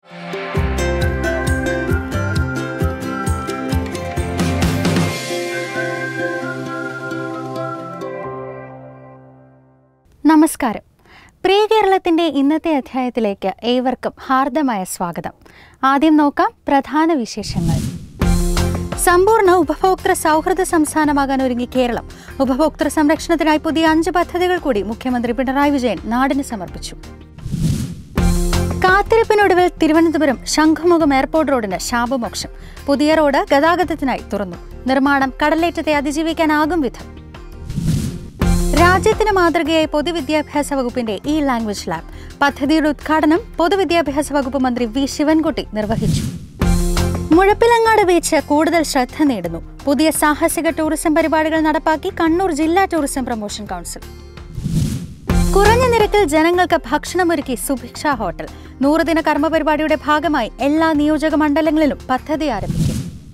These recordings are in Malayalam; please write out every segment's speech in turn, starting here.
നമസ്കാരം പ്രിയ കേരളത്തിന്റെ ഇന്നത്തെ അധ്യായത്തിലേക്ക് ഏവർക്കും ഹാർദമായ സ്വാഗതം ആദ്യം നോക്കാം പ്രധാന വിശേഷങ്ങൾ സമ്പൂർണ്ണ ഉപഭോക്തൃ സൗഹൃദ സംസ്ഥാനമാകാൻ ഒരുങ്ങി കേരളം ഉപഭോക്തൃ സംരക്ഷണത്തിനായി പുതിയ അഞ്ച് പദ്ധതികൾ കൂടി മുഖ്യമന്ത്രി പിണറായി വിജയൻ നാടിന് സമർപ്പിച്ചു കാത്തിരിപ്പിനൊടുവിൽ തിരുവനന്തപുരം ശംഖുമുഖം എയർപോർട്ട് റോഡിന് ശാപമോക്ഷം പുതിയ റോഡ് ഗതാഗതത്തിനായി തുറന്നു നിർമ്മാണം കടലേറ്റത്തെ അതിജീവിക്കാനാകും വിധം രാജ്യത്തിന് മാതൃകയായി പൊതുവിദ്യാഭ്യാസ വകുപ്പിന്റെ ഇ ലാംഗ്വേജ് ലാബ് പദ്ധതിയുടെ ഉദ്ഘാടനം പൊതുവിദ്യാഭ്യാസ വകുപ്പ് മന്ത്രി വി ശിവൻകുട്ടി നിർവഹിച്ചു മുഴപ്പിലങ്ങാട് ബീച്ച് കൂടുതൽ ശ്രദ്ധ നേടുന്നു പുതിയ സാഹസിക ടൂറിസം പരിപാടികൾ നടപ്പാക്കി കണ്ണൂർ ജില്ലാ ടൂറിസം പ്രൊമോഷൻ കൗൺസിൽ കുറഞ്ഞ നിരക്കിൽ ജനങ്ങൾക്ക് ഭക്ഷണമൊരുക്കി സുഭിക്ഷ ഹോട്ടൽ നൂറുദിന കർമ്മ പരിപാടിയുടെ ഭാഗമായി എല്ലാ നിയോജക മണ്ഡലങ്ങളിലും പദ്ധതി ആരംഭിക്കും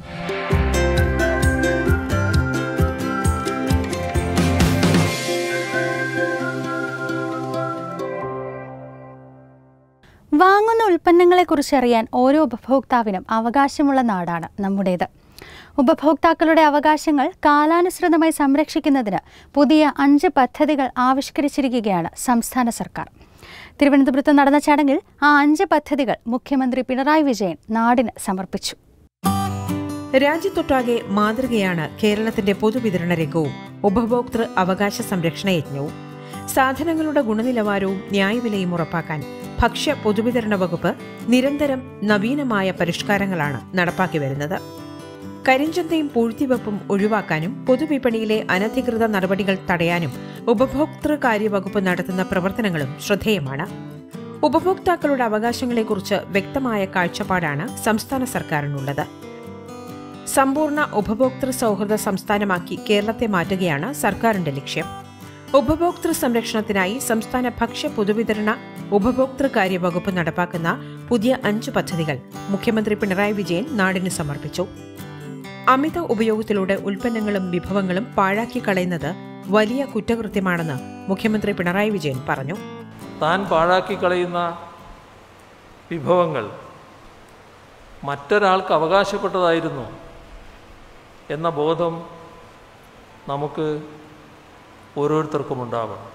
വാങ്ങുന്ന ഉൽപ്പന്നങ്ങളെക്കുറിച്ച് അറിയാൻ ഓരോ ഉപഭോക്താവിനും അവകാശമുള്ള നാടാണ് നമ്മുടേത് ഉപഭോക്താക്കളുടെ അവകാശങ്ങൾ കാലാനുസൃതമായി സംരക്ഷിക്കുന്നതിന് പുതിയ അഞ്ച് പദ്ധതികൾ ആവിഷ്കരിച്ചിരിക്കുകയാണ് സംസ്ഥാന സർക്കാർ തിരുവനന്തപുരത്ത് നടന്ന ചടങ്ങിൽ ആ അഞ്ച് പദ്ധതികൾ മുഖ്യമന്ത്രി പിണറായി വിജയൻ നാടിന് സമർപ്പിച്ചു രാജ്യത്തൊട്ടാകെ മാതൃകയാണ് കേരളത്തിന്റെ പൊതുവിതരണ രംഗവും ഉപഭോക്തൃ അവകാശ സംരക്ഷണ യജ്ഞവും സാധനങ്ങളുടെ ഗുണനിലവാരവും ന്യായവിലയും ഉറപ്പാക്കാൻ ഭക്ഷ്യ പൊതുവിതരണ വകുപ്പ് നിരന്തരം നവീനമായ പരിഷ്കാരങ്ങളാണ് നടപ്പാക്കി വരുന്നത് കരിഞ്ചന്തയും പൂഴ്ത്തിവെപ്പും ഒഴിവാക്കാനും പൊതുവിപണിയിലെ അനധികൃത നടപടികൾ തടയാനും ഉപഭോക്തൃകാര്യ വകുപ്പ് നടത്തുന്ന പ്രവർത്തനങ്ങളും ശ്രദ്ധേയമാണ് ഉപഭോക്താക്കളുടെ അവകാശങ്ങളെക്കുറിച്ച് വ്യക്തമായ കാഴ്ചപ്പാടാണ് സംസ്ഥാന സർക്കാരിനുള്ളത് സമ്പൂർണ്ണ ഉപഭോക്തൃ സൗഹൃദ സംസ്ഥാനമാക്കി കേരളത്തെ മാറ്റുകയാണ് സർക്കാരിന്റെ ലക്ഷ്യം ഉപഭോക്തൃ സംരക്ഷണത്തിനായി സംസ്ഥാന ഭക്ഷ്യ പൊതുവിതരണ ഉപഭോക്തൃകാര്യ വകുപ്പ് നടപ്പാക്കുന്ന പുതിയ അഞ്ച് പദ്ധതികൾ മുഖ്യമന്ത്രി പിണറായി വിജയൻ നാടിന് സമർപ്പിച്ചു അമിത ഉപയോഗത്തിലൂടെ ഉൽപ്പന്നങ്ങളും വിഭവങ്ങളും പാഴാക്കി കളയുന്നത് വലിയ കുറ്റകൃത്യമാണെന്ന് മുഖ്യമന്ത്രി പിണറായി വിജയൻ പറഞ്ഞു താൻ പാഴാക്കി കളയുന്ന വിഭവങ്ങൾ മറ്റൊരാൾക്ക് അവകാശപ്പെട്ടതായിരുന്നു എന്ന ബോധം നമുക്ക് ഓരോരുത്തർക്കും ഉണ്ടാവണം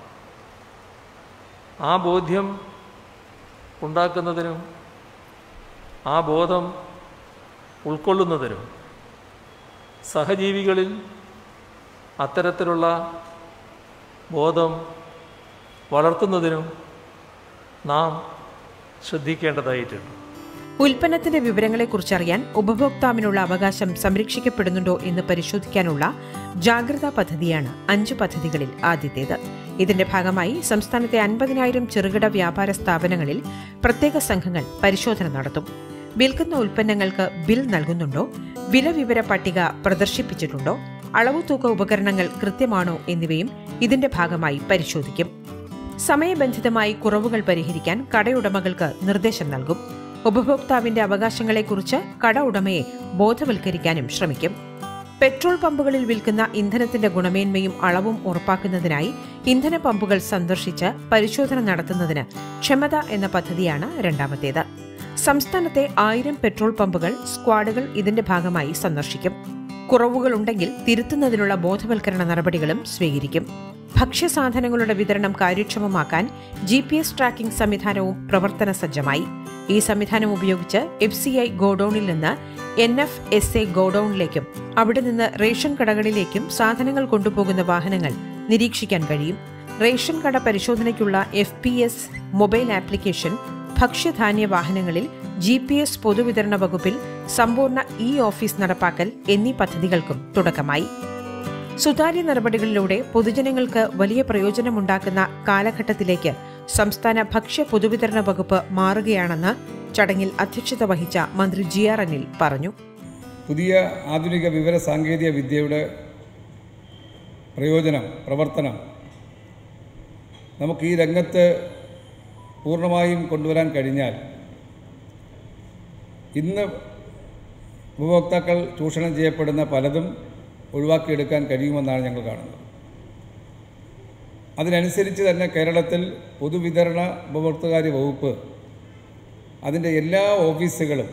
ആ ബോധ്യം ഉണ്ടാക്കുന്നതിനും ആ ബോധം ഉൾക്കൊള്ളുന്നതിനും സഹജീവികളിൽ അത്തരത്തിലുള്ള ബോധം വളർത്തുന്നതിനും നാം ശ്രദ്ധിക്കേണ്ടതായിട്ടുണ്ട് ഉൽപ്പന്നത്തിന്റെ വിവരങ്ങളെക്കുറിച്ചറിയാൻ ഉപഭോക്താവിനുള്ള അവകാശം സംരക്ഷിക്കപ്പെടുന്നുണ്ടോ എന്ന് പരിശോധിക്കാനുള്ള ജാഗ്രതാ പദ്ധതിയാണ് അഞ്ച് പദ്ധതികളിൽ ആദ്യത്തേത് ഇതിന്റെ ഭാഗമായി സംസ്ഥാനത്തെ അൻപതിനായിരം ചെറുകിട വ്യാപാര സ്ഥാപനങ്ങളിൽ പ്രത്യേക സംഘങ്ങൾ പരിശോധന നടത്തും വിൽക്കുന്ന ഉൽപ്പന്നങ്ങൾക്ക് ബിൽ നൽകുന്നുണ്ടോ വില വിവര പട്ടിക പ്രദർശിപ്പിച്ചിട്ടുണ്ടോ അളവുതൂക്ക ഉപകരണങ്ങൾ കൃത്യമാണോ എന്നിവയും ഇതിന്റെ ഭാഗമായി പരിശോധിക്കും സമയബന്ധിതമായി കുറവുകൾ പരിഹരിക്കാൻ കടയുടമകൾക്ക് നിർദ്ദേശം നൽകും ഉപഭോക്താവിന്റെ അവകാശങ്ങളെക്കുറിച്ച് കട ഉടമയെ ബോധവൽക്കരിക്കാനും ശ്രമിക്കും പെട്രോൾ പമ്പുകളിൽ വിൽക്കുന്ന ഇന്ധനത്തിന്റെ ഗുണമേന്മയും അളവും ഉറപ്പാക്കുന്നതിനായി ഇന്ധന പമ്പുകൾ സന്ദർശിച്ച് പരിശോധന നടത്തുന്നതിന് ക്ഷമത എന്ന പദ്ധതിയാണ് രണ്ടാമത്തേത് സംസ്ഥാനത്തെ ആയിരം പെട്രോൾ പമ്പുകൾ സ്ക്വാഡുകൾ ഇതിന്റെ ഭാഗമായി സന്ദർശിക്കും കുറവുകളുണ്ടെങ്കിൽ തിരുത്തുന്നതിനുള്ള ബോധവൽക്കരണ നടപടികളും സ്വീകരിക്കും ഭക്ഷ്യസാധനങ്ങളുടെ വിതരണം കാര്യക്ഷമമാക്കാൻ ജി പി എസ് ട്രാക്കിംഗ് സംവിധാനവും പ്രവർത്തന സജ്ജമായി ഈ സംവിധാനം ഉപയോഗിച്ച് എഫ് സി ഐ ഗോഡൌണിൽ നിന്ന് എൻ എഫ് എസ് എ ഗോഡൌണിലേക്കും അവിടെ നിന്ന് റേഷൻ കടകളിലേക്കും സാധനങ്ങൾ കൊണ്ടുപോകുന്ന വാഹനങ്ങൾ നിരീക്ഷിക്കാൻ കഴിയും റേഷൻ കട പരിശോധനയ്ക്കുള്ള F P S mobile application ഭക്ഷ്യധാന്യ വാഹനങ്ങളിൽ ജി പി എസ് പൊതുവിതരണ വകുപ്പിൽ സമ്പൂർണ്ണ ഇ ഓഫീസ് നടപ്പാക്കൽ എന്നീ പദ്ധതികൾക്കും തുടക്കമായി സുതാര്യ നടപടികളിലൂടെ പൊതുജനങ്ങൾക്ക് വലിയ പ്രയോജനമുണ്ടാക്കുന്ന കാലഘട്ടത്തിലേക്ക് സംസ്ഥാന ഭക്ഷ്യ പൊതുവിതരണ വകുപ്പ് മാറുകയാണെന്ന് ചടങ്ങിൽ അധ്യക്ഷത വഹിച്ച മന്ത്രി ജി ആർ അനിൽ പറഞ്ഞു പുതിയ ആധുനിക വിവര സാങ്കേതിക വിദ്യയുടെ പ്രയോജനം പ്രവർത്തനം നമുക്ക് ഈ രംഗത്ത് പൂർണ്ണമായും കൊണ്ടുവരാൻ കഴിഞ്ഞാൽ ഇന്ന് ഉപഭോക്താക്കൾ ചൂഷണം ചെയ്യപ്പെടുന്ന പലതും ഒഴിവാക്കിയെടുക്കാൻ കഴിയുമെന്നാണ് ഞങ്ങൾ കാണുന്നത് അതിനനുസരിച്ച് തന്നെ കേരളത്തിൽ പൊതുവിതരണ ഉപഭോക്തൃകാര്യ വകുപ്പ് അതിൻ്റെ എല്ലാ ഓഫീസുകളും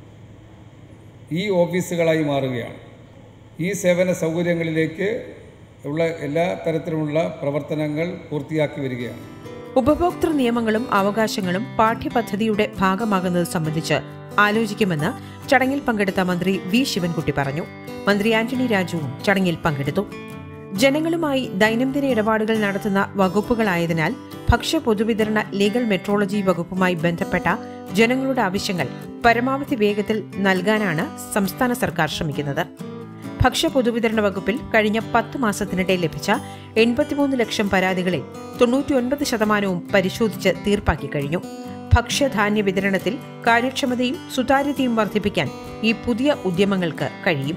ഈ ഓഫീസുകളായി മാറുകയാണ് ഈ സേവന സൗകര്യങ്ങളിലേക്ക് ഉള്ള എല്ലാ തരത്തിലുമുള്ള പ്രവർത്തനങ്ങൾ പൂർത്തിയാക്കി വരികയാണ് ഉപഭോക്തൃ നിയമങ്ങളും അവകാശങ്ങളും പാഠ്യപദ്ധതിയുടെ ഭാഗമാകുന്നത് സംബന്ധിച്ച് ആലോചിക്കുമെന്ന് ചടങ്ങിൽ പങ്കെടുത്ത മന്ത്രി വി ശിവൻകുട്ടി പറഞ്ഞു മന്ത്രി ആന്റണി രാജുവും ചടങ്ങിൽ പങ്കെടുത്തു ജനങ്ങളുമായി ദൈനംദിന ഇടപാടുകൾ നടത്തുന്ന വകുപ്പുകളായതിനാൽ ഭക്ഷ്യ പൊതുവിതരണ ലീഗൽ മെട്രോളജി വകുപ്പുമായി ബന്ധപ്പെട്ട ജനങ്ങളുടെ ആവശ്യങ്ങൾ പരമാവധി വേഗത്തിൽ നൽകാനാണ് സംസ്ഥാന സർക്കാർ ശ്രമിക്കുന്നത് ഭക്ഷ്യ പൊതുവിതരണ വകുപ്പിൽ കഴിഞ്ഞ പത്ത് മാസത്തിനിടെ ലഭിച്ച എൺപത്തിമൂന്ന് ലക്ഷം പരാതികളിൽ തൊണ്ണൂറ്റിയൊൻപത് ശതമാനവും പരിശോധിച്ച് തീർപ്പാക്കി കഴിഞ്ഞു ഭക്ഷ്യധാന്യ വിതരണത്തിൽ കാര്യക്ഷമതയും സുതാര്യതയും വർദ്ധിപ്പിക്കാൻ ഈ പുതിയ ഉദ്യമങ്ങൾക്ക് കഴിയും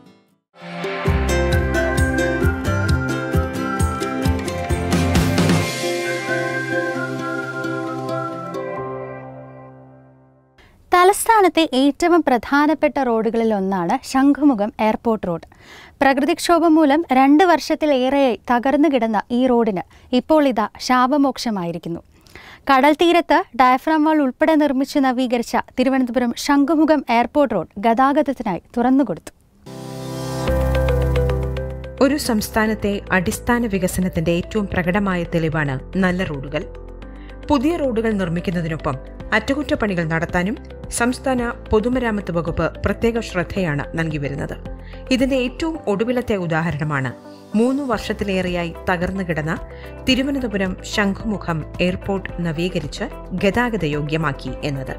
തലസ്ഥാനത്തെ ഏറ്റവും പ്രധാനപ്പെട്ട റോഡുകളിൽ ഒന്നാണ് ശംഖുമുഖം എയർപോർട്ട് റോഡ് പ്രകൃതിക്ഷോഭം മൂലം രണ്ട് വർഷത്തിലേറെയായി തകർന്നു കിടന്ന ഈ റോഡിന് ഇപ്പോൾ ഇതാ ശാപമോക്ഷമായിരിക്കുന്നു കടൽ തീരത്ത് ഡയഫ്രാം വാൾ ഉൾപ്പെടെ നിർമ്മിച്ച് നവീകരിച്ച തിരുവനന്തപുരം ശംഖുമുഖം എയർപോർട്ട് റോഡ് ഗതാഗതത്തിനായി തുറന്നുകൊടുത്തു ഒരു സംസ്ഥാനത്തെ അടിസ്ഥാന വികസനത്തിന്റെ ഏറ്റവും പ്രകടമായ തെളിവാണ് നല്ല റോഡുകൾ പുതിയ റോഡുകൾ നിർമ്മിക്കുന്നതിനൊപ്പം അറ്റകുറ്റപ്പണികൾ നടത്താനും സംസ്ഥാന പൊതുമരാമത്ത് വകുപ്പ് പ്രത്യേക ശ്രദ്ധയാണ് നൽകി വരുന്നത് ഇതിന്റെ ഏറ്റവും ഒടുവിലത്തെ ഉദാഹരണമാണ് മൂന്ന് വർഷത്തിലേറെയായി തകർന്നു കിടന്ന തിരുവനന്തപുരം ശംഖുമുഖം എയർപോർട്ട് നവീകരിച്ച് ഗതാഗത യോഗ്യമാക്കി എന്നത്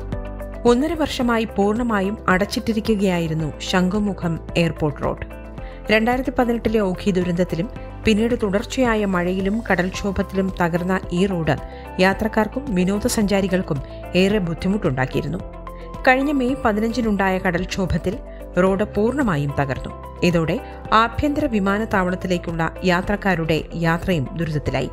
ഒന്നര വർഷമായി പൂർണ്ണമായും അടച്ചിട്ടിരിക്കുകയായിരുന്നു ശംഖുമുഖം എയർപോർട്ട് റോഡ് രണ്ടായിരത്തി പതിനെട്ടിലെ ഓഖി ദുരന്തത്തിലും പിന്നീട് തുടർച്ചയായ മഴയിലും കടൽക്ഷോഭത്തിലും തകർന്ന ഈ റോഡ് യാത്രക്കാർക്കും വിനോദസഞ്ചാരികൾക്കും ഏറെ ബുദ്ധിമുട്ടുണ്ടാക്കിയിരുന്നു കഴിഞ്ഞ മെയ് പതിനഞ്ചിനുണ്ടായ കടൽക്ഷോഭത്തിൽ റോഡ് പൂർണ്ണമായും തകർന്നു ഇതോടെ ആഭ്യന്തര വിമാനത്താവളത്തിലേക്കുള്ള യാത്രക്കാരുടെ യാത്രയും ദുരിതത്തിലായി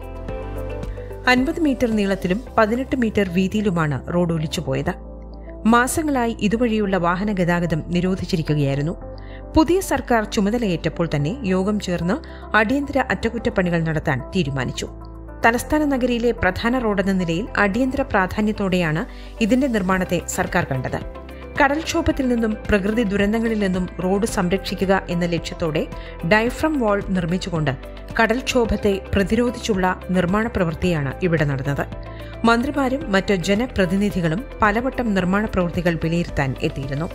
അൻപത് മീറ്റർ നീളത്തിലും പതിനെട്ട് മീറ്റർ വീതിയിലുമാണ് റോഡ് ഒലിച്ചുപോയത് മാസങ്ങളായി ഇതുവഴിയുള്ള വാഹന ഗതാഗതം നിരോധിച്ചിരിക്കുകയായിരുന്നു പുതിയ സർക്കാർ ചുമതലയേറ്റപ്പോൾ തന്നെ യോഗം ചേർന്ന് അടിയന്തര അറ്റകുറ്റപ്പണികൾ നടത്താൻ തീരുമാനിച്ചു തലസ്ഥാന നഗരിയിലെ പ്രധാന റോഡെന്ന നിലയിൽ അടിയന്തര പ്രാധാന്യത്തോടെയാണ് ഇതിന്റെ നിർമ്മാണത്തെ സർക്കാർ കണ്ടത് കടൽക്ഷോഭത്തിൽ നിന്നും പ്രകൃതി ദുരന്തങ്ങളിൽ നിന്നും റോഡ് സംരക്ഷിക്കുക എന്ന ലക്ഷ്യത്തോടെ ഡയഫ്രം വാൾ നിർമ്മിച്ചുകൊണ്ട് കടൽക്ഷോഭത്തെ പ്രതിരോധിച്ചുള്ള നിർമ്മാണ പ്രവൃത്തിയാണ് ഇവിടെ നടന്നത് മന്ത്രിമാരും മറ്റ് ജനപ്രതിനിധികളും പലവട്ടം നിർമ്മാണ പ്രവൃത്തികൾ വിലയിരുത്താൻ എത്തിയിരുന്നു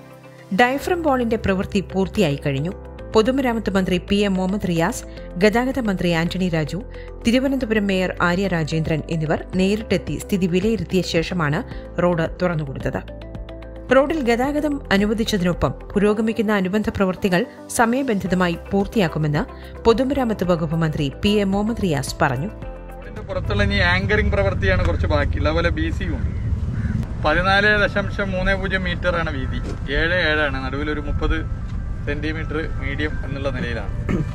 ഡയഫ്രം വാളിന്റെ പ്രവൃത്തി പൂർത്തിയായി കഴിഞ്ഞു പൊതുമരാമത്ത് മന്ത്രി പി എം മുഹമ്മദ് റിയാസ് ഗതാഗത മന്ത്രി ആന്റണി രാജു തിരുവനന്തപുരം മേയർ ആര്യ രാജേന്ദ്രൻ എന്നിവർ നേരിട്ടെത്തി സ്ഥിതി വിലയിരുത്തിയ ശേഷമാണ് റോഡ് തുറന്നുകൊടുത്തത് റോഡിൽ ഗതാഗതം അനുവദിച്ചതിനൊപ്പം പുരോഗമിക്കുന്ന അനുബന്ധ പ്രവൃത്തികൾ സമയബന്ധിതമായി പൂർത്തിയാക്കുമെന്ന് പൊതുമരാമത്ത് വകുപ്പ് മന്ത്രി പി എം മുഹമ്മദ് റിയാസ് പറഞ്ഞു ഇതിന്റെ പുറത്തുള്ള ഇനി ആങ്കറിംഗ് പ്രവൃത്തിയാണ് കുറച്ച് ബാക്കി അതുപോലെ ബി സി ഉണ്ട് പതിനാല് ദശാംശം മൂന്ന് പൂജ്യം മീറ്റർ ആണ് വീതി ഏഴ് ഏഴാണ് നടുവിൽ ഒരു മുപ്പത് സെന്റിമീറ്റർ മീഡിയം എന്നുള്ള നിലയിലാണ്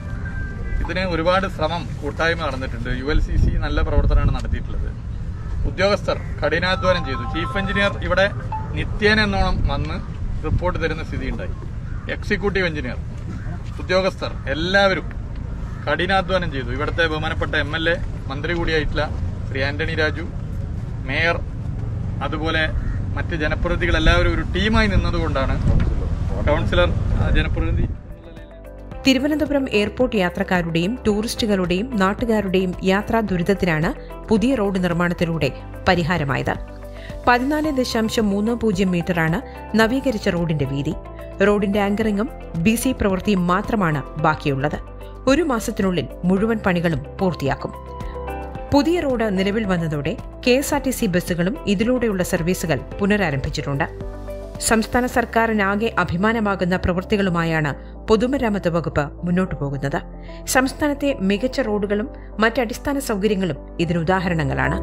ഇതിന് ഒരുപാട് ശ്രമം കൂട്ടായ്മ നടന്നിട്ടുണ്ട് യു എൽ സി സി നല്ല പ്രവർത്തനമാണ് നടത്തിയിട്ടുള്ളത് ഉദ്യോഗസ്ഥർ കഠിനാധ്വാനം ചെയ്തു ചീഫ് എഞ്ചിനീയർ ഇവിടെ നിത്യേന എന്നോണം വന്ന് റിപ്പോർട്ട് തരുന്ന സ്ഥിതി ഉണ്ടായി എക്സിക്യൂട്ടീവ് എഞ്ചിനീയർ ഉദ്യോഗസ്ഥർ എല്ലാവരും കഠിനാധ്വാനം ചെയ്തു ഇവിടുത്തെ ബഹുമാനപ്പെട്ട എം എൽ എ മന്ത്രി കൂടിയായിട്ടുള്ള ശ്രീ ആന്റണി രാജു മേയർ അതുപോലെ മറ്റ് ജനപ്രതിനിധികൾ എല്ലാവരും ഒരു ടീമായി നിന്നതുകൊണ്ടാണ് കൗൺസിലർ ആ, ജനപ്രതിനിധി തിരുവനന്തപുരം എയർപോർട്ട് യാത്രക്കാരുടെയും ടൂറിസ്റ്റുകളുടെയും നാട്ടുകാരുടെയും യാത്രാ ദുരിതത്തിനാണ് പുതിയ റോഡ് നിർമ്മാണത്തിലൂടെ പരിഹാരമായത് പതിനാല് ദശാംശം മൂന്ന് പൂജ്യം മീറ്ററാണ് നവീകരിച്ച റോഡിന്റെ വീതി റോഡിന്റെ ആങ്കറിംഗും ബി സി പ്രവൃത്തിയും മാത്രമാണ് ബാക്കിയുള്ളത് ഒരു മാസത്തിനുള്ളിൽ മുഴുവൻ പണികളും പൂർത്തിയാക്കും പുതിയ റോഡ് നിലവിൽ വന്നതോടെ K S R T C ബസ്സുകളും ഇതിലൂടെയുള്ള സർവീസുകൾ പുനരാരംഭിച്ചിട്ടുണ്ട് സംസ്ഥാന സർക്കാരിനാകെ അഭിമാനമാകുന്ന പ്രവൃത്തികളുമായാണ് പൊതുമരാമത്ത് വകുപ്പ് മുന്നോട്ടു പോകുന്നത് സംസ്ഥാനത്തെ മികച്ച റോഡുകളും മറ്റ് അടിസ്ഥാന സൗകര്യങ്ങളും ഇതിനുദാഹരണങ്ങളാണ്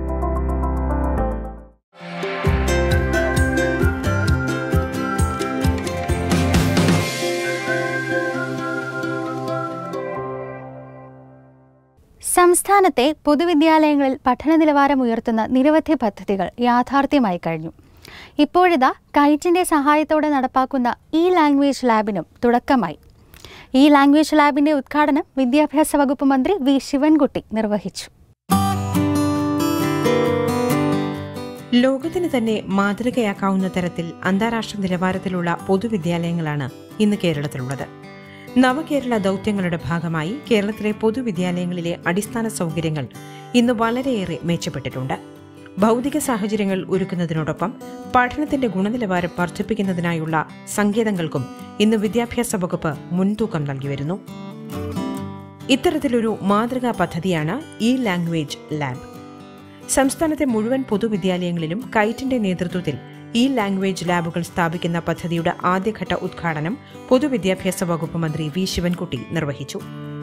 സംസ്ഥാനത്തെ പൊതുവിദ്യാലയങ്ങളിൽ പഠന നിലവാരം ഉയർത്തുന്ന നിരവധി പദ്ധതികൾ യാഥാർത്ഥ്യമായി കഴിഞ്ഞു ഇപ്പോഴിതാ കൈറ്റിന്റെ സഹായത്തോടെ നടപ്പാക്കുന്ന ഈ ലാംഗ്വേജ് ലാബിനും തുടക്കമായി ഈ ലാംഗ്വേജ് ലാബിന്റെ ഉദ്ഘാടനം വിദ്യാഭ്യാസ വകുപ്പ് മന്ത്രി വി ശിവൻകുട്ടി നിർവഹിച്ചു ലോകത്തിന് തന്നെ മാതൃകയാക്കാവുന്ന തരത്തിൽ അന്താരാഷ്ട്ര നിലവാരത്തിലുള്ള പൊതുവിദ്യാലയങ്ങളാണ് ഇന്ന് കേരളത്തിലുള്ളത് നവകേരള ദൗത്യങ്ങളുടെ ഭാഗമായി കേരളത്തിലെ പൊതുവിദ്യാലയങ്ങളിലെ അടിസ്ഥാന സൗകര്യങ്ങൾ ഇന്ന് വളരെയേറെ മെച്ചപ്പെട്ടിട്ടുണ്ട് ഭൗതിക സാഹചര്യങ്ങൾ ഒരുക്കുന്നതിനോടൊപ്പം പഠനത്തിന്റെ ഗുണനിലവാരം വർദ്ധിപ്പിക്കുന്നതിനായുള്ള സങ്കേതങ്ങൾക്കും ഇന്ന് വിദ്യാഭ്യാസ വകുപ്പ് മുൻതൂക്കം നൽകി വരുന്നു ഇത്തരത്തിലൊരു മാതൃകാ പദ്ധതിയാണ് ഇ ലാംഗ്വേജ് ലാബ് സംസ്ഥാനത്തെ മുഴുവൻ പൊതുവിദ്യാലയങ്ങളിലും കൈറ്റിന്റെ നേതൃത്വത്തിൽ ഇ ലാംഗ്വേജ് ലാബുകൾ സ്ഥാപിക്കുന്ന പദ്ധതിയുടെ ആദ്യഘട്ട ഉദ്ഘാടനം പൊതുവിദ്യാഭ്യാസ വകുപ്പ് മന്ത്രി വി ശിവൻകുട്ടി നിർവഹിച്ചു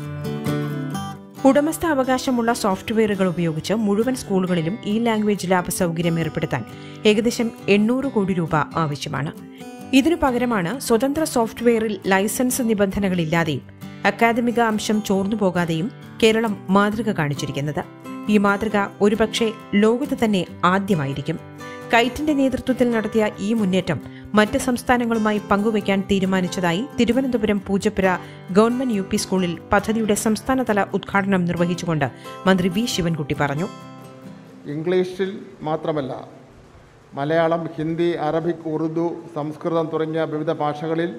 ഉടമസ്ഥാവകാശമുള്ള സോഫ്റ്റ്വെയറുകൾ ഉപയോഗിച്ച് മുഴുവൻ സ്കൂളുകളിലും ഇ ലാംഗ്വേജ് ലാബ് സൗകര്യം ഏർപ്പെടുത്താൻ ഏകദേശം എണ്ണൂറ് കോടി രൂപ ആവശ്യമാണ് ഇതിനു പകരമാണ് സ്വതന്ത്ര സോഫ്റ്റ്വെയറിൽ ലൈസൻസ് നിബന്ധനകളില്ലാതെയും അക്കാദമിക അംശം ചോർന്നുപോകാതെയും കേരളം മാതൃക കാണിച്ചിരിക്കുന്നത് ഈ മാതൃക ഒരുപക്ഷെ ലോകത്ത് തന്നെ ആദ്യമായിരിക്കും കൈറ്റിന്റെ നേതൃത്വത്തിൽ നടത്തിയ ഈ മുന്നേറ്റം മറ്റ് സംസ്ഥാനങ്ങളുമായി പങ്കുവയ്ക്കാൻ തീരുമാനിച്ചതായി Thiruvananthapuram Poojappura government U P സ്കൂളിൽ പദ്ധതിയുടെ സംസ്ഥാനതല ഉദ്ഘാടനം നിർവഹിച്ചുകൊണ്ട് മന്ത്രി വി ശിവൻകുട്ടി പറഞ്ഞു ഇംഗ്ലീഷിൽ മാത്രമല്ല മലയാളം ഹിന്ദി അറബിക് ഉറുദു സംസ്കൃതം തുടങ്ങിയ വിവിധ ഭാഷകളിൽ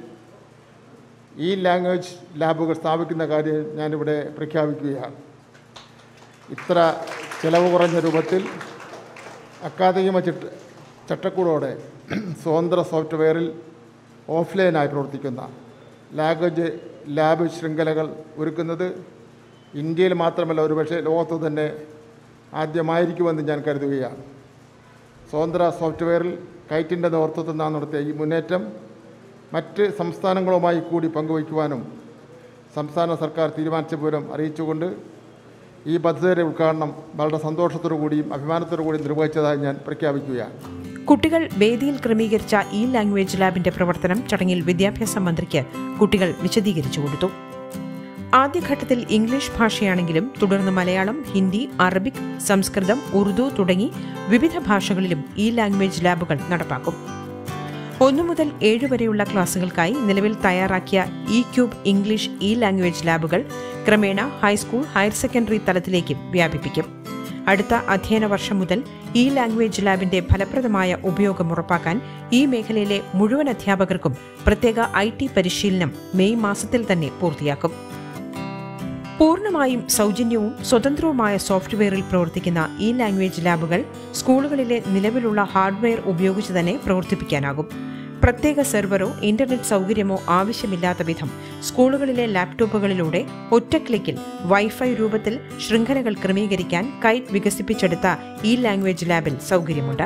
ഈ ലാംഗ്വേജ് ലാബുകൾ സ്ഥാപിക്കുന്ന കാര്യം ഞാനിവിടെ പ്രഖ്യാപിക്കുകയാണ് ഇത്ര ചിലവ് കുറഞ്ഞ രൂപത്തിൽ അക്കാദമിക ചിട്ട ചട്ടക്കൂടോടെ സ്വതന്ത്ര സോഫ്റ്റ്വെയറിൽ ഓഫ്ലൈനായി പ്രവർത്തിക്കുന്ന ലാംഗ്വേജ് ലാബ് ശൃംഖലകൾ ഒരുക്കുന്നത് ഇന്ത്യയിൽ മാത്രമല്ല ഒരുപക്ഷെ ലോകത്ത് തന്നെ ആദ്യമായിരിക്കുമെന്ന് ഞാൻ കരുതുകയാണ് സ്വതന്ത്ര സോഫ്റ്റ്വെയറിൽ കൈറ്റിൻ്റെ നേതൃത്വത്തിൽ നാം നടത്തിയ ഈ മുന്നേറ്റം മറ്റ് സംസ്ഥാനങ്ങളുമായി കൂടി പങ്കുവയ്ക്കുവാനും സംസ്ഥാന സർക്കാർ തീരുമാനിച്ച വിവരം അറിയിച്ചുകൊണ്ട് ഈ പദ്ധതിയുടെ ഉദ്ഘാടനം വളരെ സന്തോഷത്തോടു കൂടിയും അഭിമാനത്തോടു കൂടിയും നിർവഹിച്ചതായി ഞാൻ പ്രഖ്യാപിക്കുകയാണ് കുട്ടികൾ വേദിയിൽ ക്രമീകരിച്ച ഇ ലാംഗ്വേജ് ലാബിന്റെ പ്രവർത്തനം ചടങ്ങിൽ വിദ്യാഭ്യാസ മന്ത്രിക്ക് കുട്ടികൾ വിശദീകരിച്ചു കൊടുത്തു ആദ്യഘട്ടത്തിൽ ഇംഗ്ലീഷ് ഭാഷയാണെങ്കിലും തുടർന്ന് മലയാളം ഹിന്ദി അറബിക് സംസ്കൃതം ഉറുദു തുടങ്ങി വിവിധ ഭാഷകളിലും ഈ ലാംഗ്വേജ് ലാബുകൾ നടപ്പാക്കും ഒന്നു മുതൽ ഏഴ് വരെയുള്ള ക്ലാസുകൾക്കായി നിലവിൽ തയ്യാറാക്കിയ E cube English E language ലാബുകൾ ക്രമേണ ഹൈസ്കൂൾ ഹയർ സെക്കൻഡറി തലത്തിലേക്കും വ്യാപിപ്പിക്കും അടുത്ത അധ്യയന വർഷം മുതൽ ഈ ലാംഗ്വേജ് ലാബിന്റെ ഫലപ്രദമായ ഉപയോഗം ഉറപ്പാക്കാൻ ഈ മേഖലയിലെ മുഴുവൻ അധ്യാപകർക്കും പ്രത്യേക ഐ ടി പരിശീലനം മെയ് മാസത്തിൽ തന്നെ പൂർത്തിയാക്കും പൂർണ്ണമായും സൗജന്യവും സ്വതന്ത്രവുമായ സോഫ്റ്റ്വെയറിൽ പ്രവർത്തിക്കുന്ന ഈ ലാംഗ്വേജ് ലാബുകൾ സ്കൂളുകളിലെ നിലവിലുള്ള ഹാർഡ്വെയർ ഉപയോഗിച്ച് തന്നെ പ്രവർത്തിപ്പിക്കാനാകും പ്രത്യേക സെർവറോ ഇന്റർനെറ്റ് സൗകര്യമോ ആവശ്യമില്ലാത്ത വിധം സ്കൂളുകളിലെ ലാപ്ടോപ്പുകളിലൂടെ ഒറ്റ ക്ലിക്കിൽ വൈഫൈ രൂപത്തിൽ ശൃംഖലകൾ ക്രമീകരിക്കാൻ കൈറ്റ് വികസിപ്പിച്ചെടുത്ത ഈ ലാംഗ്വേജ് ലാബിൽ സൗകര്യമുണ്ട്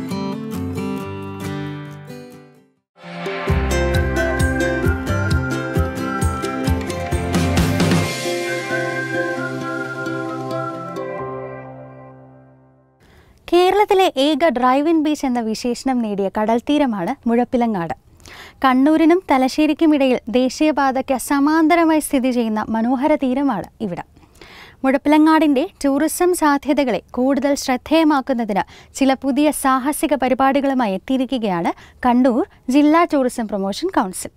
കേരളത്തിലെ ഏക ഡ്രൈവ് ഇൻ ബീച്ച് എന്ന വിശേഷണം നേടിയ കടൽത്തീരമാണ് മുഴപ്പിലങ്ങാട് കണ്ണൂരിനും തലശ്ശേരിക്കും ഇടയിൽ ദേശീയപാതയ്ക്ക് സമാന്തരമായി സ്ഥിതി ചെയ്യുന്ന മനോഹര തീരമാണ് ഇവിടം മുഴപ്പിലങ്ങാടിന്റെ ടൂറിസം സാധ്യതകളെ കൂടുതൽ ശ്രദ്ധേയമാക്കുന്നതിന് ചില പുതിയ സാഹസിക പരിപാടികളുമായി എത്തിയിരിക്കുകയാണ് കണ്ണൂർ ജില്ലാ ടൂറിസം പ്രൊമോഷൻ കൗൺസിൽ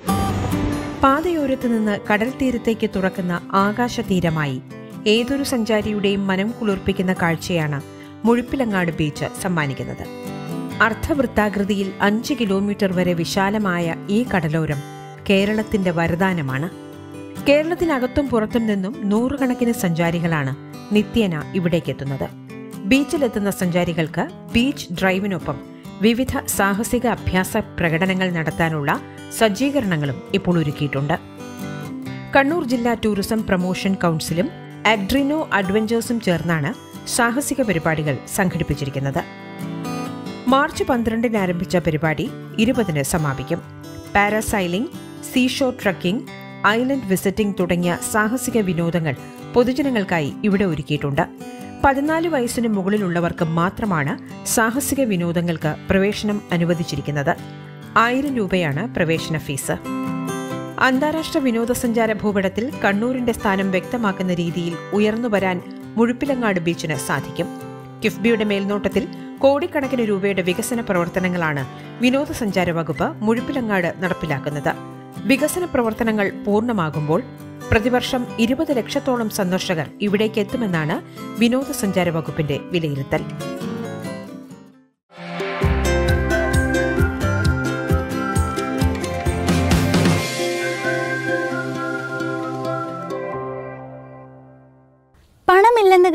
പാതയോരത്ത് നിന്ന് കടൽ തീരത്തേക്ക് തുറക്കുന്ന ആകാശതീരമായി ഏതൊരു സഞ്ചാരിയുടെയും മനം കുളിർപ്പിക്കുന്ന കാഴ്ചയാണ് മുഴുപ്പിലങ്ങാട് ബീച്ച് സമ്മാനിക്കുന്നത് അർദ്ധവൃത്താകൃതിയിൽ അഞ്ച് കിലോമീറ്റർ വരെ വിശാലമായ ഈ കടലോരം കേരളത്തിന്റെ വരദാനമാണ് കേരളത്തിനകത്തും പുറത്തും നിന്നും നൂറുകണക്കിന് സഞ്ചാരികളാണ് നിത്യേന ഇവിടേക്കെത്തുന്നത് ബീച്ചിലെത്തുന്ന സഞ്ചാരികൾക്ക് ബീച്ച് ഡ്രൈവിനൊപ്പം വിവിധ സാഹസിക അഭ്യാസ പ്രകടനങ്ങൾ നടത്താനുള്ള സജ്ജീകരണങ്ങളും ഇപ്പോൾ ഒരുക്കിയിട്ടുണ്ട് കണ്ണൂർ ജില്ലാ ടൂറിസം പ്രൊമോഷൻ കൗൺസിലും അഡ്രിനോ അഡ്വഞ്ചേഴ്സും ചേർന്നാണ് സാഹസിക പരിപാടികൾ സംഘടിപ്പിച്ചിരിക്കുന്നത് മാർച്ച് പന്ത്രണ്ടിന് ആരംഭിച്ച പരിപാടി ഇരുപതിന് സമാപിക്കും parasailing seashore trekking island visiting തുടങ്ങിയ സാഹസിക വിനോദങ്ങൾ പൊതുജനങ്ങൾക്കായി ഇവിടെ ഒരുക്കിയിട്ടുണ്ട് പതിനാല് വയസ്സിന് മുകളിലുള്ളവർക്ക് മാത്രമാണ് സാഹസിക വിനോദങ്ങൾക്ക് പ്രവേശനം അനുവദിച്ചിരിക്കുന്നത് ആയിരം രൂപയാണ് പ്രവേശന ഫീസ് അന്താരാഷ്ട്ര വിനോദസഞ്ചാര ഭൂപടത്തിൽ കണ്ണൂരിന്റെ സ്ഥാനം വ്യക്തമാക്കുന്ന രീതിയിൽ ഉയർന്നു വരാൻ മുഴുപ്പിലങ്ങാട് ബീച്ചിന് സാധിക്കും കിഫ്ബിയുടെ മേൽനോട്ടത്തിൽ കോടിക്കണക്കിന് രൂപയുടെ വികസന പ്രവർത്തനങ്ങളാണ് വിനോദസഞ്ചാര വകുപ്പ് മുഴുപ്പിലങ്ങാട് നടപ്പിലാക്കുന്നത് വികസന പ്രവർത്തനങ്ങൾ പൂർണ്ണമാകുമ്പോൾ പ്രതിവർഷം ഇരുപത് ലക്ഷത്തോളം സന്ദർശകർ ഇവിടേക്ക് എത്തുമെന്നാണ് വിനോദസഞ്ചാര വകുപ്പിന്റെ വിലയിരുത്തൽ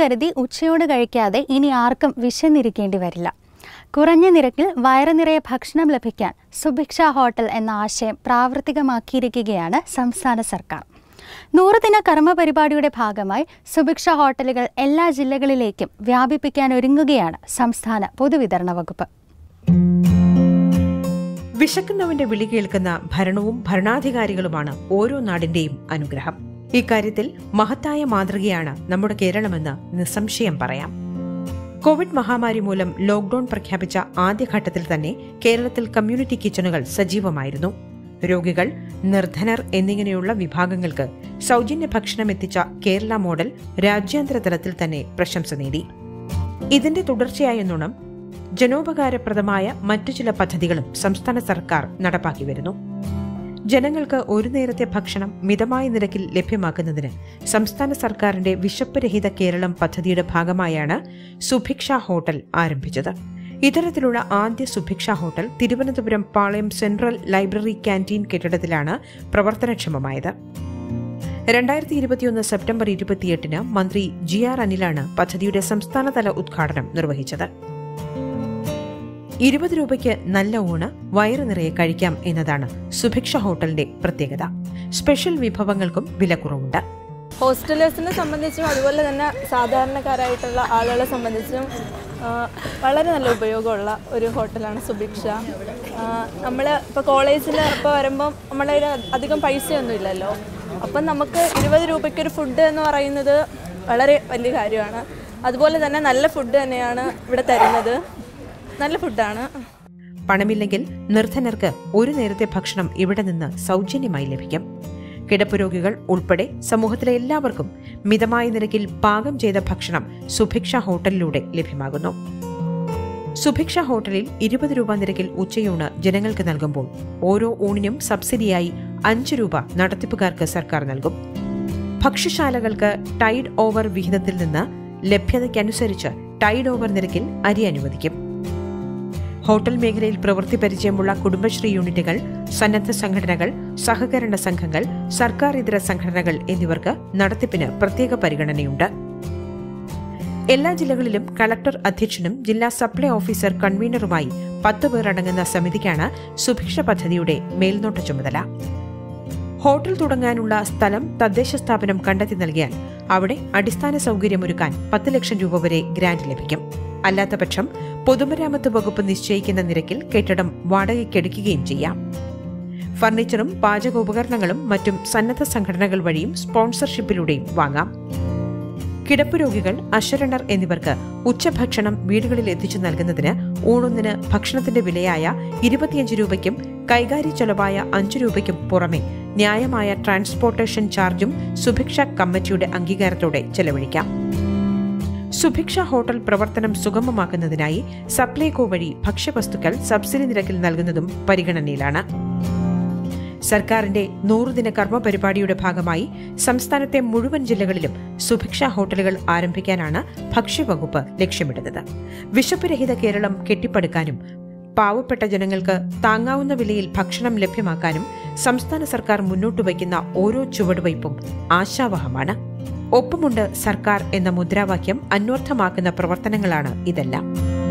കരുതി ഉച്ചയോട് കഴിക്കാതെ ഇനി ആർക്കും വിശന്നിരിക്കേണ്ടി വരില്ല കുറഞ്ഞ നിരക്കിൽ വയറ് നിറയെ ഭക്ഷണം ലഭിക്കാൻ സുഭിക്ഷ ഹോട്ടൽ എന്ന ആശയം പ്രാവർത്തികമാക്കിയിരിക്കുകയാണ് സംസ്ഥാന സർക്കാർ നൂറുദിന കർമ്മ പരിപാടിയുടെ ഭാഗമായി സുഭിക്ഷ ഹോട്ടലുകൾ എല്ലാ ജില്ലകളിലേക്കും വ്യാപിപ്പിക്കാൻ ഒരുങ്ങുകയാണ് സംസ്ഥാന പൊതുവിതരണ വകുപ്പ് വിശക്കുന്നവന്റെ വിളി കേൾക്കുന്ന ഭരണവും ഭരണാധികാരികളുമാണ് ഓരോ നാടിന്റെയും അനുഗ്രഹം ഇക്കാര്യത്തിൽ മഹത്തായ മാതൃകയാണ് നമ്മുടെ കേരളമെന്ന് നിസ്സംശയം പറയാം കോവിഡ് മഹാമാരി മൂലം ലോക്ഡൌൺ പ്രഖ്യാപിച്ച ആദ്യഘട്ടത്തിൽ തന്നെ കേരളത്തിൽ കമ്മ്യൂണിറ്റി കിച്ചണുകൾ സജീവമായിരുന്നു രോഗികൾ നിർധനർ എന്നിങ്ങനെയുള്ള വിഭാഗങ്ങൾക്ക് സൗജന്യ ഭക്ഷണം എത്തിച്ച കേരള മോഡൽ രാജ്യാന്തര തലത്തിൽ തന്നെ പ്രശംസ നേടി ഇതിന്റെ തുടർച്ചയായെന്നോണം ജനോപകാരപ്രദമായ മറ്റു ചില പദ്ധതികളും സംസ്ഥാന സർക്കാർ നടപ്പാക്കി വരുന്നു ജനങ്ങൾക്ക് ഒരു നേരത്തെ ഭക്ഷണം മിതമായ നിരക്കിൽ ലഭ്യമാക്കുന്നതിന് സംസ്ഥാന സർക്കാരിന്റെ വിശപ്പ് രഹിത കേരളം പദ്ധതിയുടെ ഭാഗമായാണ് സുഭിക്ഷ ഹോട്ടൽ ആരംഭിച്ചത് ഇത്തരത്തിലുള്ള ആദ്യ Subhiksha hotel Thiruvananthapuram Palayam central library canteen കെട്ടിടത്തിലാണ് പ്രവർത്തനക്ഷമമായത് രണ്ടായിരത്തി ഇരുപത്തിയൊന്ന് സെപ്റ്റംബർ ഇരുപത്തിയെട്ടിന് മന്ത്രി ജി ആർ അനിലാണ് പദ്ധതിയുടെ സംസ്ഥാനതല ഉദ്ഘാടനം നിർവഹിച്ചത് ഇരുപത് രൂപയ്ക്ക് നല്ല ഊണ് വയറ് നിറയെ കഴിക്കാം എന്നതാണ് സുഭിക്ഷ ഹോട്ടലിന്റെ പ്രത്യേകത സ്പെഷ്യൽ വിഭവങ്ങൾക്കും വിലക്കുറവുണ്ട് ഹോസ്റ്റലേഴ്സിനെ സംബന്ധിച്ചും അതുപോലെ തന്നെ സാധാരണക്കാരായിട്ടുള്ള ആളുകളെ സംബന്ധിച്ചും ആ, വളരെ നല്ല ഉപയോഗമുള്ള ഒരു ഹോട്ടലാണ് സുഭിക്ഷ നമ്മൾ ഇപ്പോൾ കോളേജിൽ ഇപ്പോൾ വരുമ്പം നമ്മളെ കയ്യിൽ അധികം പൈസയൊന്നും ഇല്ലല്ലോ അപ്പം നമുക്ക് ഇരുപത് രൂപയ്ക്ക് ഒരു ഫുഡ് എന്ന് പറയുന്നത് വളരെ വലിയ കാര്യമാണ് അതുപോലെ തന്നെ നല്ല ഫുഡ് തന്നെയാണ് ഇവിടെ തരുന്നത് നല്ല ഫുഡാണ് പണമില്ലെങ്കിൽ നിർധനർക്ക് ഒരു നേരത്തെ ഭക്ഷണം ഇവിടെ നിന്ന് സൗജന്യമായി ലഭിക്കും കിടപ്പ് രോഗികൾ ഉൾപ്പെടെ സമൂഹത്തിലെ എല്ലാവർക്കും മിതമായ നിരക്കിൽ പാകം ചെയ്ത ഭക്ഷണം സുഭിക്ഷ ഹോട്ടലിലൂടെ ലഭ്യമാകുന്നു സുഭിക്ഷ ഹോട്ടലിൽ ഇരുപത് രൂപ നിരക്കിൽ ഉച്ചയൂണ് ജനങ്ങൾക്ക് നൽകുമ്പോൾ ഓരോ ഊണിനും സബ്സിഡിയായി അഞ്ച് രൂപ നടത്തിപ്പുകാർക്ക് സർക്കാർ നൽകും ഭക്ഷ്യശാലകൾക്ക് ടൈഡ് ഓവർ വിഹിതത്തിൽ നിന്ന് ലഭ്യതയ്ക്കനുസരിച്ച് ടൈഡ് ഓവർ നിരക്കിൽ അരി അനുവദിക്കും ഹോട്ടൽ മേഖലയിൽ പ്രവൃത്തി പരിചയമുള്ള കുടുംബശ്രീ യൂണിറ്റുകൾ സന്നദ്ധ സംഘടനകൾ സഹകരണ സംഘങ്ങൾ സർക്കാർ ഇതര സംഘടനകൾ എന്നിവർക്ക് നടത്തിപ്പിന് പ്രത്യേക പരിഗണനയുണ്ട് എല്ലാ ജില്ലകളിലും കളക്ടർ അധ്യക്ഷനും ജില്ലാ സപ്ലൈ ഓഫീസർ കൺവീനറുമായി പത്ത് പേർ അടങ്ങുന്ന സമിതിക്കാണ് സുഭിക്ഷ പദ്ധതിയുടെ മേൽനോട്ട ചുമതല ഹോട്ടൽ തുടങ്ങാനുള്ള സ്ഥലം തദ്ദേശ സ്ഥാപനം കണ്ടെത്തി നൽകിയാൽ അവിടെ അടിസ്ഥാന സൗകര്യമൊരുക്കാൻ പത്ത് ലക്ഷം രൂപ വരെ ഗ്രാന്റ് ലഭിക്കും അല്ലാത്തപക്ഷം പൊതുമരാമത്ത് വകുപ്പ് നിശ്ചയിക്കുന്ന നിരക്കിൽ കെട്ടിടം വാടകയ്ക്കെടുക്കുകയും ചെയ്യാം ഫർണിച്ചറും പാചകോപകരണങ്ങളും മറ്റും സന്നദ്ധ സംഘടനകൾ വഴിയും സ്പോൺസർഷിപ്പിലൂടെയും വാങ്ങാം കിടപ്പ് രോഗികൾ അശരണർ എന്നിവർക്ക് ഉച്ചഭക്ഷണം വീടുകളിൽ എത്തിച്ചു നൽകുന്നതിന് ഊണൊന്നിന് ഭക്ഷണത്തിന്റെ വിലയായ ഇരുപത്തിയഞ്ച് രൂപയ്ക്കും കൈകാര്യ ചെലവായ അഞ്ചു രൂപയ്ക്കും പുറമെ ന്യായമായ ട്രാൻസ്പോർട്ടേഷൻ ചാർജും സുഭിക്ഷ കമ്മിറ്റിയുടെ അംഗീകാരത്തോടെ ചെലവഴിക്കാം സുഭിക്ഷ ഹോട്ടൽ പ്രവർത്തനം സുഗമമാക്കുന്നതിനായി സപ്ലൈകോ വഴി ഭക്ഷ്യവസ്തുക്കൾ സബ്സിഡി നിരക്കിൽ നൽകുന്നതും പരിഗണനയിലാണ് സർക്കാരിന്റെ നൂറുദിന കർമ്മ പരിപാടിയുടെ ഭാഗമായി സംസ്ഥാനത്തെ മുഴുവൻ ജില്ലകളിലും സുഭിക്ഷ ഹോട്ടലുകൾ ആരംഭിക്കാനാണ് ഭക്ഷ്യവകുപ്പ് ലക്ഷ്യമിടുന്നത് വിശപ്പ് രഹിത കേരളം കെട്ടിപ്പടുക്കാനും പാവപ്പെട്ട ജനങ്ങൾക്ക് താങ്ങാവുന്ന വിലയിൽ ഭക്ഷണം ലഭ്യമാക്കാനും സംസ്ഥാന സർക്കാർ മുന്നോട്ട് വയ്ക്കുന്ന ഓരോ ചുവടുവയ്പും ആശാവഹമാണ് ഒപ്പമുണ്ട് സർക്കാർ എന്ന മുദ്രാവാക്യം അന്വർത്ഥമാക്കുന്ന പ്രവർത്തനങ്ങളാണ് ഇതെല്ലാം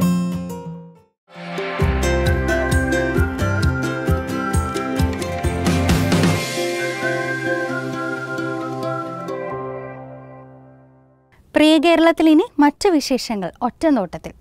പ്രിയ കേരളത്തിൽ ഇനി മറ്റു വിശേഷങ്ങൾ ഒറ്റനോട്ടത്തിൽ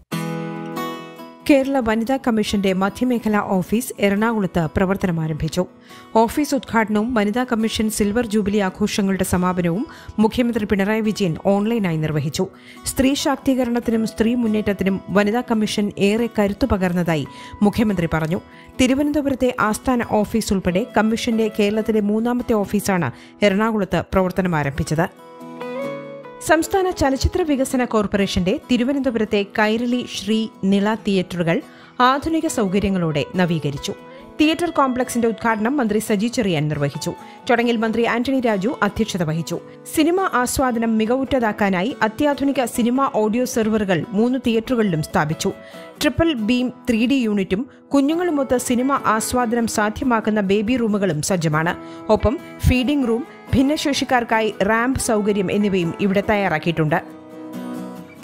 കേരള വനിതാ കമ്മീഷന്റെ മധ്യമേഖലാ ഓഫീസ് എറണാകുളത്ത് പ്രവർത്തനം ആരംഭിച്ചു ഓഫീസ് ഉദ്ഘാടനവും വനിതാ കമ്മീഷൻ സിൽവർ ജൂബിലി ആഘോഷങ്ങളുടെ സമാപനവും മുഖ്യമന്ത്രി പിണറായി വിജയൻ ഓൺലൈനായി നിർവഹിച്ചു സ്ത്രീ ശാക്തീകരണത്തിനും സ്ത്രീ മുന്നേറ്റത്തിനും വനിതാ കമ്മീഷൻ ഏറെ കരുത്തു പകർന്നതായി മുഖ്യമന്ത്രി പറഞ്ഞു തിരുവനന്തപുരത്തെ ആസ്ഥാന ഓഫീസ് ഉൾപ്പെടെ കമ്മീഷന്റെ കേരളത്തിലെ മൂന്നാമത്തെ ഓഫീസാണ് എറണാകുളത്ത് പ്രവർത്തനം ആരംഭിച്ചത് സംസ്ഥാന ചലച്ചിത്ര വികസന കോർപ്പറേഷന്റെ തിരുവനന്തപുരത്തെ കൈരളി ശ്രീ നിള തിയേറ്ററുകൾ ആധുനിക സൗകര്യങ്ങളോടെ നവീകരിച്ചു തിയേറ്റർ കോംപ്ലക്സിന്റെ ഉദ്ഘാടനം മന്ത്രി സജി ചെറിയാൻ നിർവഹിച്ചു ചടങ്ങിൽ മന്ത്രി ആന്റണി രാജു അധ്യക്ഷത വഹിച്ചു സിനിമ ആസ്വാദനം മികവുറ്റതാക്കാനായി അത്യാധുനിക സിനിമ ഓഡിയോ സെർവറുകൾ മൂന്ന് തിയേറ്ററുകളിലും സ്ഥാപിച്ചു ട്രിപ്പിൾ ബീം ത്രീ ഡി യൂണിറ്റും കുഞ്ഞുങ്ങളുമൊത്ത് സിനിമ ആസ്വാദനം സാധ്യമാക്കുന്ന ബേബി റൂമുകളും സജ്ജമാണ് ഒപ്പം ഫീഡിംഗ് റൂം ഭിന്നശേഷിക്കാർക്കായി റാമ്പ് സൗകര്യം എന്നിവയും ഇവിടെ തയ്യാറാക്കിയിട്ടുണ്ട്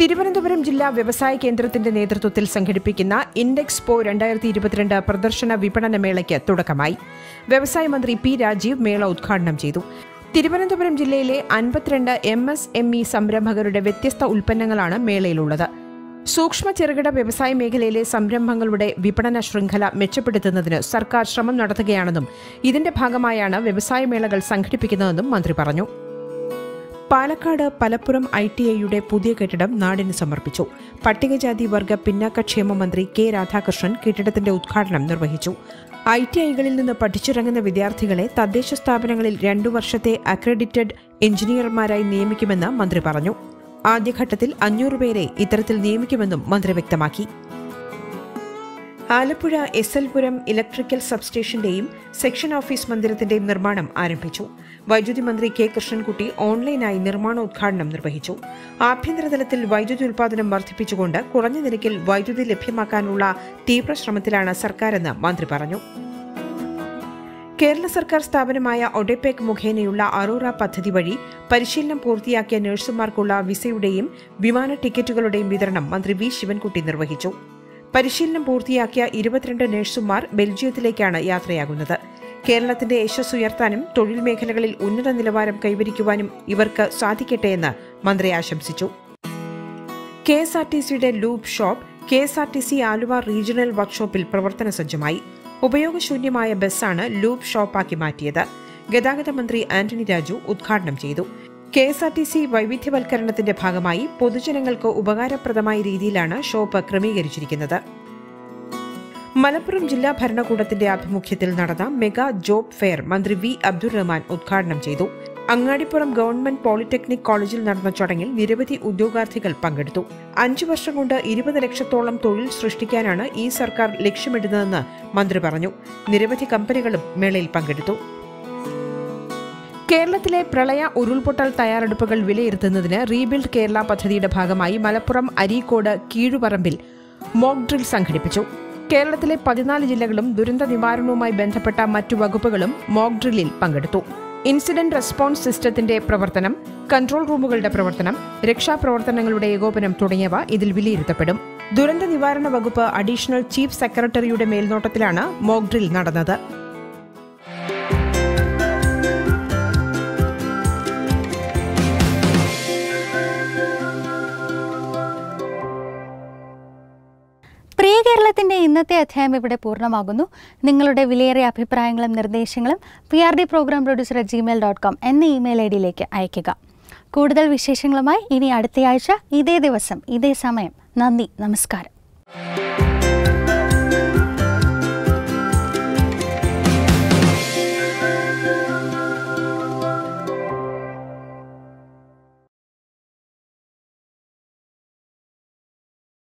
തിരുവനന്തപുരം ജില്ലാ വ്യവസായ കേന്ദ്രത്തിന്റെ നേതൃത്വത്തിൽ സംഘടിപ്പിക്കുന്ന ഇൻഡെക്സ്പോ രണ്ടായിരത്തി ഇരുപത്തിരണ്ട് പ്രദർശന വിപണന മേളയ്ക്ക് തുടക്കമായി വ്യവസായ മന്ത്രി പി രാജീവ് മേള ഉദ്ഘാടനം ചെയ്തു തിരുവനന്തപുരം ജില്ലയിലെ അൻപത്തിരണ്ട് എം എസ് എം ഇ സംരംഭകരുടെ വ്യത്യസ്ത ഉൽപ്പന്നങ്ങളാണ് മേളയിലുള്ളത് സൂക്ഷ്മ ചെറുകിട വ്യവസായ മേഖലയിലെ സംരംഭങ്ങളുടെ വിപണന ശൃംഖല മെച്ചപ്പെടുത്തുന്നതിന് സർക്കാർ ശ്രമം നടത്തുകയാണെന്നും ഇതിന്റെ ഭാഗമായാണ് വ്യവസായ മേളകൾ സംഘടിപ്പിക്കുന്നതെന്നും മന്ത്രി പറഞ്ഞു പാലക്കാട് പലപ്പുറം ഐ ടി ഐയുടെ പുതിയ കെട്ടിടം നാടിന് സമർപ്പിച്ചു പട്ടികജാതി വർഗ പിന്നാക്കക്ഷേമ മന്ത്രി കെ രാധാകൃഷ്ണൻ കെട്ടിടത്തിന്റെ ഉദ്ഘാടനം നിർവഹിച്ചു ഐ ടി ഐകളിൽ നിന്ന് പഠിച്ചിറങ്ങുന്ന വിദ്യാർത്ഥികളെ തദ്ദേശ സ്ഥാപനങ്ങളിൽ രണ്ടു വർഷത്തെ അക്രഡിറ്റഡ് എഞ്ചിനീയർമാരായി നിയമിക്കുമെന്ന് മന്ത്രി പറഞ്ഞു ആദ്യഘട്ടത്തിൽ അഞ്ഞൂറ് പേരെ ഇത്തരത്തിൽ നിയമിക്കുമെന്നും മന്ത്രി വ്യക്തമാക്കി Alappuzha S L Puram electrical സബ്സ്റ്റേഷന്റെയും സെക്ഷൻ ഓഫീസ് മന്ദിരത്തിന്റെയും നിർമ്മാണം ആരംഭിച്ചു വൈദ്യുതി മന്ത്രി കെ കൃഷ്ണൻകുട്ടി ഓൺലൈനായി നിർമ്മാണോദ്ഘാടനം നിർവഹിച്ചു ആഭ്യന്തരതലത്തിൽ വൈദ്യുതി ഉൽപാദനം വർദ്ധിപ്പിച്ചുകൊണ്ട് കുറഞ്ഞ നിരക്കിൽ വൈദ്യുതി ലഭ്യമാക്കാനുള്ള തീവ്ര ശ്രമത്തിലാണ് സർക്കാരെന്ന് മന്ത്രി പറഞ്ഞു കേരള സർക്കാർ സ്ഥാപനമായ ഒഡെപെക് മുഖേനയുള്ള അറോറ പദ്ധതി വഴി പരിശീലനം പൂർത്തിയാക്കിയ നഴ്സുമാർക്കുള്ള വിസയുടെയും വിമാന ടിക്കറ്റുകളുടെയും വിതരണം മന്ത്രി വി ശിവൻകുട്ടി നിർവഹിച്ചു പരിശീലനം പൂർത്തിയാക്കിയ ഇരുപത്തിരണ്ട് നഴ്സുമാർ ബെൽജിയത്തിലേക്കാണ് യാത്രയാകുന്നത് കേരളത്തിന്റെ യശസ് ഉയർത്താനും തൊഴിൽ മേഖലകളിൽ ഉന്നത നിലവാരം കൈവരിക്കുവാനും ഇവർക്ക് സാധിക്കട്ടെയെന്ന് മന്ത്രി ആശംസിച്ചു കെ എസ് ആർ ടി സിയുടെ lube shop K S R T C Aluva regional വർക്ക്ഷോപ്പിൽ പ്രവർത്തന സജ്ജമായി ഉപയോഗശൂന്യമായ ബസ്സാണ് ലൂബ് ഷോപ്പാക്കി മാറ്റിയത് ഗതാഗത മന്ത്രി ആന്റണി രാജു ഉദ്ഘാടനം ചെയ്തു K S R T C വൈവിധ്യവൽക്കരണത്തിന്റെ ഭാഗമായി പൊതുജനങ്ങൾക്ക് ഉപകാരപ്രദമായ രീതിയിലാണ് ഷോപ്പ് ക്രമീകരിച്ചിരിക്കുന്നത് മലപ്പുറം ജില്ലാ ഭരണകൂടത്തിന്റെ ആഭിമുഖ്യത്തിൽ നടന്ന മെഗാ ജോബ് ഫെയർ മന്ത്രി വി അബ്ദുറഹ്മാൻ ഉദ്ഘാടനം ചെയ്തു അങ്ങാടിപ്പുറം ഗവൺമെന്റ് പോളിടെക്നിക് കോളേജിൽ നടന്ന ചടങ്ങിൽ നിരവധി ഉദ്യോഗാർത്ഥികൾ പങ്കെടുത്തു അഞ്ചു വർഷം കൊണ്ട് ഇരുപത് ലക്ഷത്തോളം തൊഴിൽ സൃഷ്ടിക്കാനാണ് ഈ സർക്കാർ ലക്ഷ്യമിടുന്നതെന്ന് മന്ത്രി പറഞ്ഞു നിരവധി കമ്പനികളും മേളയിൽ പങ്കെടുത്തു കേരളത്തിലെ പ്രളയ ഉരുൾപൊട്ടൽ തയ്യാറെടുപ്പുകൾ വിലയിരുത്തുന്നതിന് റീബിൽഡ് കേരള പദ്ധതിയുടെ ഭാഗമായി മലപ്പുറം അരീക്കോട് കീഴുപറമ്പിൽ മോക്ക് ഡ്രിൽ സംഘടിപ്പിച്ചു കേരളത്തിലെ പതിനാല് ജില്ലകളും ദുരന്ത നിവാരണവുമായി ബന്ധപ്പെട്ട മറ്റു വകുപ്പുകളും മോക്ക് ഡ്രില്ലിൽ പങ്കെടുത്തു ഇൻസിഡന്റ് റെസ്പോൺസ് സിസ്റ്റത്തിന്റെ പ്രവർത്തനം കൺട്രോൾ റൂമുകളുടെ പ്രവർത്തനം രക്ഷാപ്രവർത്തനങ്ങളുടെ ഏകോപനം തുടങ്ങിയവ ഇതിൽ വിലയിരുത്തപ്പെടും ദുരന്ത നിവാരണ വകുപ്പ് അഡീഷണൽ ചീഫ് സെക്രട്ടറിയുടെ മേൽനോട്ടത്തിലാണ് മോക്ക് ഡ്രിൽ നടന്നത് പ്രിയ കേരളത്തിന്റെ ഇന്നത്തെ അധ്യായം ഇവിടെ പൂർണ്ണമാകുന്നു നിങ്ങളുടെ വിലയേറിയ അഭിപ്രായങ്ങളും നിർദ്ദേശങ്ങളും P R D program producer at Gmail dot com എന്ന ഇമെയിൽ ഐ ഡിയിലേക്ക് അയയ്ക്കുക കൂടുതൽ വിശേഷങ്ങളുമായി ഇനി അടുത്തയാഴ്ച ഇതേ ദിവസം ഇതേ സമയം നന്ദി നമസ്കാരം